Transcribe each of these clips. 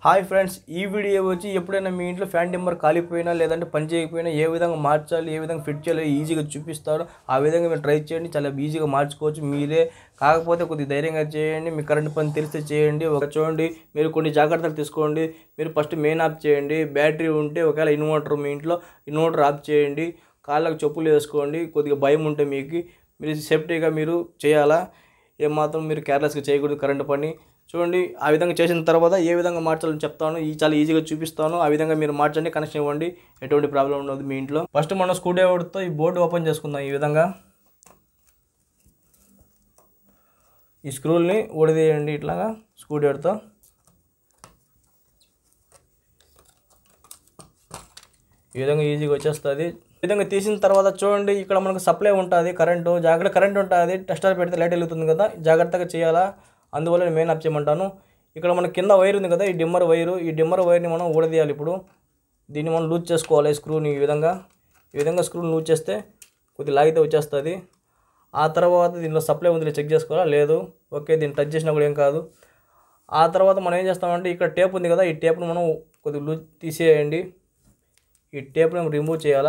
Hi friends ఈ video వచ్చి ఎప్పుడైనా మీ ఇంట్లో ఫ్యాన్ టెంపర్ కాలిపోయినా లేదంటే పని చేయకపోయినా ఏ విధంగా మార్చాలి ఏ విధంగా ఫిట్ చేయాలి ఈజీగా చూపిస్తారు ఆ విధంగా మీరు ట్రై చేయండి చాలా ఈజీగా మార్చుకోవచ్చు మీరే కాకపోతే కొద్దిగా ధైర్యంగా చేయండి మీ కరెంట్ పని తెలిస్తే చేయండి ఒక చూడండి మీరు కొన్ని జాగ్రత్తలు తీసుకోండి మీరు ఫస్ట్ మెయిన్ ఆఫ్ చేయండి బ్యాటరీ ఉంటే ఒకవేళ ఇన్వర్టర్ మీ ఇంట్లో ఇన్వర్టర్ ఆఫ్ చేయండి కాళ్ళకు చెప్పులు వేసుకోండి కొద్దిగా భయం ఉంటే మీకు మీరు సేఫ్టీగా మీరు చేయాలా ఏమాత్రం మీరు కేర్లెస్గా చేయకూడదు కరెంట్ పని చూడండి ఆ విధంగా చేసిన తర్వాత ఏ విధంగా మార్చాలని చెప్తాను ఈ చాలా ఈజీగా చూపిస్తాను ఆ విధంగా మీరు మార్చండి కనెక్షన్ ఇవ్వండి ఎటువంటి ప్రాబ్లం ఉండదు మీ ఇంట్లో ఫస్ట్ మనం స్క్రూ డ్రైవర్తో ఈ బోర్డు ఓపెన్ చేసుకుందాం ఈ విధంగా ఈ స్క్రూల్ని ఊడదీయండి ఇట్లాగా స్క్రూ డ్రైవర్తో ఈ విధంగా ఈజీగా వచ్చేస్తుంది ఈ విధంగా తీసిన తర్వాత చూడండి ఇక్కడ మనకు సప్లై ఉంటుంది కరెంటు జాగ్రత్త కరెంట్ ఉంటుంది టెస్టర్ పెడితే లైట్ వెలుగుతుంది కదా జాగ్రత్తగా చేయాలా అందువల్ల నేను మెయిన్ ఆఫ్ చేయమంటాను ఇక్కడ మన కింద వైర్ ఉంది కదా ఈ డిమ్మర్ వైరు ఈ డిమ్మర్ వైర్ని మనం ఊడదీయాలి ఇప్పుడు దీన్ని మనం లూజ్ చేసుకోవాలి స్క్రూని ఈ విధంగా ఈ విధంగా స్క్రూని లూజ్ చేస్తే కొద్దిగా లాగితే వచ్చేస్తుంది ఆ తర్వాత దీనిలో సప్లై ఉంది చెక్ చేసుకోవాలా లేదు ఓకే దీన్ని టచ్ చేసినా కూడా ఏం కాదు ఆ తర్వాత మనం ఏం చేస్తామంటే ఇక్కడ టేప్ ఉంది కదా ఈ టేప్ను మనం కొద్దిగా లూజ్ తీసేయండి ఈ టేప్ని రిమూవ్ చేయాలా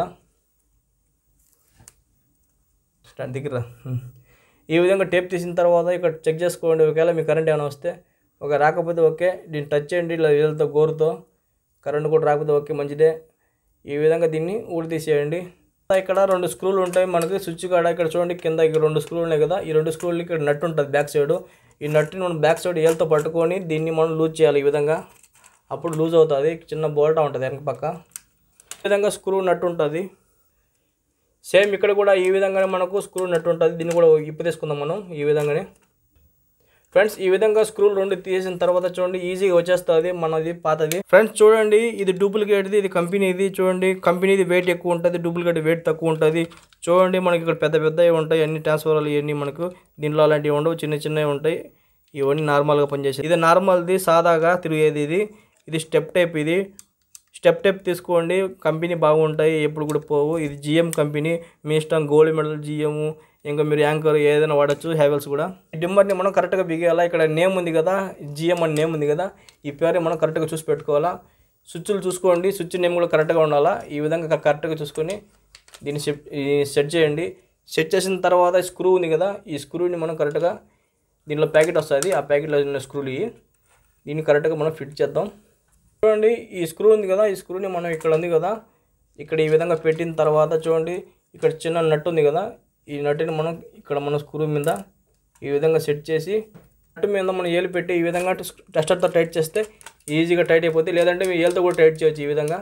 స్టాండ్ దగ్గర ఈ విధంగా టేప్ తీసిన తర్వాత ఇక్కడ చెక్ చేసుకోండి ఒకవేళ మీ కరెంట్ ఏమైనా వస్తే ఒక రాకపోతే ఓకే దీన్ని టచ్ చేయండి ఇలా వీళ్ళతో గోరుతో కరెంట్ కూడా రాకపోతే ఓకే మంచిదే ఈ విధంగా దీన్ని ఊడి తీసేయండి ఇక్కడ రెండు స్క్రూలు ఉంటాయి మనకి స్విచ్ కాడ ఇక్కడ చూడండి కింద ఇక్కడ రెండు స్క్రూలు ఉన్నాయి కదా ఈ రెండు స్క్రూలు ఇక్కడ నట్ ఉంటుంది బ్యాక్ సైడ్ ఈ నట్టుని మనం బ్యాక్ సైడ్ ఏళ్ళతో పట్టుకొని దీన్ని మనం లూజ్ చేయాలి ఈ విధంగా అప్పుడు లూజ్ అవుతుంది చిన్న బోల్టా ఉంటుంది వెనక పక్క ఈ విధంగా స్క్రూ నట్టు ఉంటుంది సేమ్ ఇక్కడ కూడా ఈ విధంగానే మనకు స్క్రూ నట్టు ఉంటుంది దీన్ని కూడా ఇప్పు తీసుకుందాం మనం ఈ విధంగానే ఫ్రెండ్స్ ఈ విధంగా స్క్రూలు రెండు తీసిన తర్వాత చూడండి ఈజీగా వచ్చేస్తుంది మనది పాతది ఫ్రెండ్స్ చూడండి ఇది డూప్లికేట్ది ఇది కంపెనీది చూడండి కంపెనీది వెయిట్ ఎక్కువ ఉంటుంది డూప్లికేట్ వెయిట్ తక్కువ ఉంటుంది చూడండి మనకి ఇక్కడ పెద్ద పెద్దవి ఉంటాయి అన్ని ట్రాన్స్ఫర్లు ఇవన్నీ మనకు దీనిలో అలాంటివి ఉండవు చిన్న చిన్నవి ఉంటాయి ఇవన్నీ నార్మల్గా పనిచేస్తాయి ఇది నార్మల్ది సాదాగా తిరిగేది ఇది ఇది స్టెప్ టైప్ ఇది స్టెప్ టైప్ తీసుకోండి కంపెనీ బాగుంటాయి ఎప్పుడు కూడా పోవు ఇది జిఎం కంపెనీ మీ ఇష్టం గోల్డ్ మెడల్ జిఎం ఇంకా మీరు యాంకర్ ఏదైనా వాడచ్చు హ్యావెల్స్ కూడా ఈ డిమ్మర్ని మనం కరెక్ట్గా బిగేయాలా ఇక్కడ నేమ్ ఉంది కదా జిఎం అని నేమ్ ఉంది కదా ఈ పేరు మనం కరెక్ట్గా చూసి పెట్టుకోవాలా స్విచ్లు చూసుకోండి స్విచ్ నేమ్ కూడా కరెక్ట్గా ఉండాలా ఈ విధంగా కరెక్ట్గా చూసుకొని దీన్ని సెట్ సెట్ చేయండి సెట్ చేసిన తర్వాత స్క్రూ ఉంది కదా ఈ స్క్రూని మనం కరెక్ట్గా దీనిలో ప్యాకెట్ వస్తుంది ఆ ప్యాకెట్లో ఉన్న స్క్రూలు ఇవి దీన్ని కరెక్ట్గా మనం ఫిట్ చేద్దాం చూడండి ఈ స్క్రూ ఉంది కదా ఈ స్క్రూని మనం ఇక్కడ ఉంది కదా ఇక్కడ ఈ విధంగా పెట్టిన తర్వాత చూడండి ఇక్కడ చిన్న నట్టు ఉంది కదా ఈ నట్టుని మనం ఇక్కడ మన స్క్రూ మీద ఈ విధంగా సెట్ చేసి నట్టు మీద మనం ఏలు పెట్టి ఈ విధంగా టెస్టర్తో టైట్ చేస్తే ఈజీగా టైట్ అయిపోతుంది లేదంటే మీ ఏలుతో కూడా టైట్ చేయొచ్చు ఈ విధంగా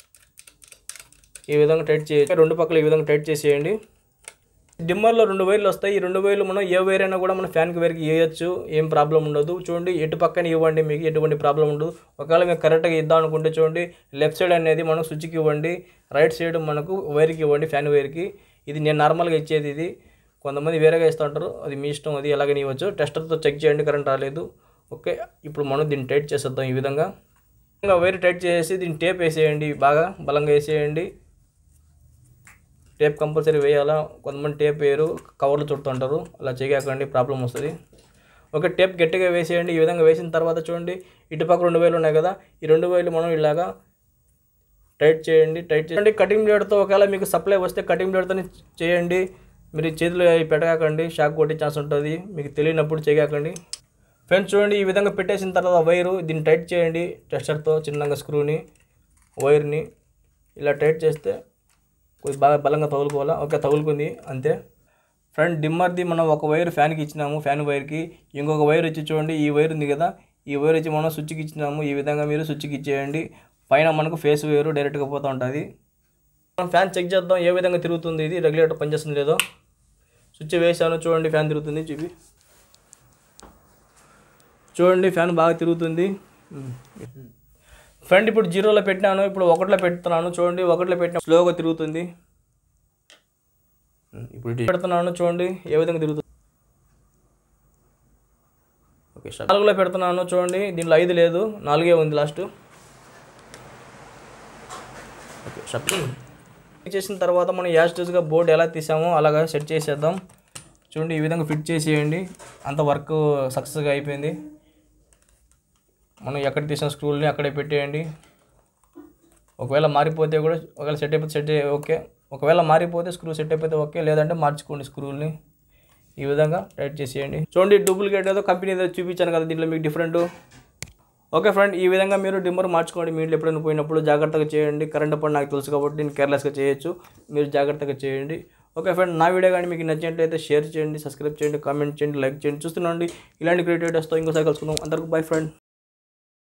ఈ విధంగా టైట్ చేయొచ్చు రెండు పక్కల ఈ విధంగా టైట్ చేసేయండి డిమ్మర్లో రెండు వైర్లు వస్తాయి ఈ రెండు వైర్లు మనం ఏ వైర్ అయినా కూడా మనం ఫ్యాన్కి వైర్కి వేయచ్చు ఏం ప్రాబ్లం ఉండదు చూడండి ఎటు పక్కన ఇవ్వండి మీకు ఎటువంటి ప్రాబ్లం ఉండదు ఒకవేళ మీకు కరెక్ట్గా ఇద్దాం అనుకుంటే చూడండి లెఫ్ట్ సైడ్ అనేది మనం స్విచ్కి ఇవ్వండి రైట్ సైడ్ మనకు వైర్కి ఇవ్వండి ఫ్యాన్ వైర్కి ఇది నేను నార్మల్గా ఇచ్చేది ఇది కొంతమంది వేరేగా ఇస్తూ ఉంటారు అది మీ ఇష్టం అది ఎలాగని ఇవ్వచ్చు టెస్టర్తో చెక్ చేయండి కరెంట్ రాలేదు ఓకే ఇప్పుడు మనం దీన్ని టైట్ చేసేద్దాం ఈ విధంగా ఇంకా వైర్ టైట్ చేసి దీన్ని టేప్ వేసేయండి బాగా బలంగా వేసేయండి టేప్ కంపల్సరీ వేయాలా కొంతమంది టేప్ వేయరు కవర్లు చుడుతుంటారు అలా చేయకండి ప్రాబ్లం వస్తుంది ఒక టేప్ గట్టిగా వేసేయండి ఈ విధంగా వేసిన తర్వాత చూడండి ఇటుపక్క రెండు వేలు ఉన్నాయి కదా ఈ రెండు వేలు మనం ఇలాగా టైట్ చేయండి టైట్ చేయండి కటింగ్ బ్లేడ్తో ఒకవేళ మీకు సప్లై వస్తే కటింగ్ బ్లేడ్తో చేయండి మీరు చేతిలో అవి పెట్టగాకండి షాక్ కొట్టే ఛాన్స్ ఉంటుంది మీకు తెలియనప్పుడు చేయగాకండి ఫ్రెండ్స్ చూడండి ఈ విధంగా పెట్టేసిన తర్వాత వైరు దీన్ని టైట్ చేయండి టెస్టర్తో చిన్నగా స్క్రూని వైర్ని ఇలా టైట్ చేస్తే కొద్ది బాగా బలంగా తగులుకోవాలా ఓకే తగులుకుంది అంతే ఫ్రంట్ డిమ్మర్ది మనం ఒక వైర్ ఫ్యాన్కి ఇచ్చినాము ఫ్యాన్ వైర్కి ఇంకొక వైర్ వచ్చి చూడండి ఈ వైర్ ఉంది కదా ఈ వైర్ వచ్చి మనం స్విచ్కి ఇచ్చినాము ఈ విధంగా మీరు స్విచ్కి ఇచ్చేయండి పైన మనకు ఫేస్ వైరు డైరెక్ట్గా పోతూ ఉంటుంది మనం ఫ్యాన్ చెక్ చేద్దాం ఏ విధంగా తిరుగుతుంది ఇది రెగ్యులేటర్ పనిచేస్తుంది లేదో స్విచ్ వేసాను చూడండి ఫ్యాన్ తిరుగుతుంది చూపి చూడండి ఫ్యాన్ బాగా తిరుగుతుంది ఫ్రంట్ ఇప్పుడు జీరోలో పెట్టినాను ఇప్పుడు ఒకటిలో పెడుతున్నాను చూడండి ఒకటిలో పెట్టిన స్లోగా తిరుగుతుంది ఇప్పుడు ఇటు పెడుతున్నాను చూడండి ఏ విధంగా తిరుగుతుంది ఓకే షట్. నాలుగులో పెడుతున్నాను చూడండి దీనిలో ఐదు లేదు నాలుగే ఉంది లాస్ట్ ఓకే షట్. చేసిన తర్వాత మనం యాస్టేజ్గా బోర్డు ఎలా తీసామో అలాగా సెట్ చేసేద్దాం చూడండి ఈ విధంగా ఫిట్ చేసేయండి అంత వర్క్ సక్సెస్గా అయిపోయింది మనం ఎక్కడ తీసిన స్క్రూల్ని అక్కడే పెట్టేయండి ఒకవేళ మారిపోతే కూడా ఒకవేళ సెట్ అయిపోతే సెట్ ఓకే ఒకవేళ మారిపోతే స్క్రూ సెట్ అయిపోతే ఓకే లేదంటే మార్చుకోండి స్క్రూల్ని ఈ విధంగా టైట్ చేసేయండి చూడండి డూప్లికేట్ ఏదో కంపెనీ ఏదో చూపించాను కదా దీంట్లో మీకు డిఫరెంట్ ఓకే ఫ్రెండ్ ఈ విధంగా మీరు డిమ్మర్ మార్చుకోండి మీ ఇంట్లో ఎప్పుడైనా పోయినప్పుడు జాగ్రత్తగా చేయండి కరెంట్ పని నాకు తెలుసు కాబట్టి నేను కేర్లెస్గా చేయొచ్చు మీరు జాగ్రత్తగా చేయండి ఓకే ఫ్రెండ్ నా వీడియో కానీ మీకు నచ్చినట్లయితే షేర్ చేయండి సబ్స్క్రైబ్ చేయండి కామెంట్ చేయండి లైక్ చేయండి చూస్తున్నాండి ఇలాంటి క్రియేటివిటీస్తో ఇంకోసారి కలుసుకుందాం అందరికీ బై ఫ్రెండ్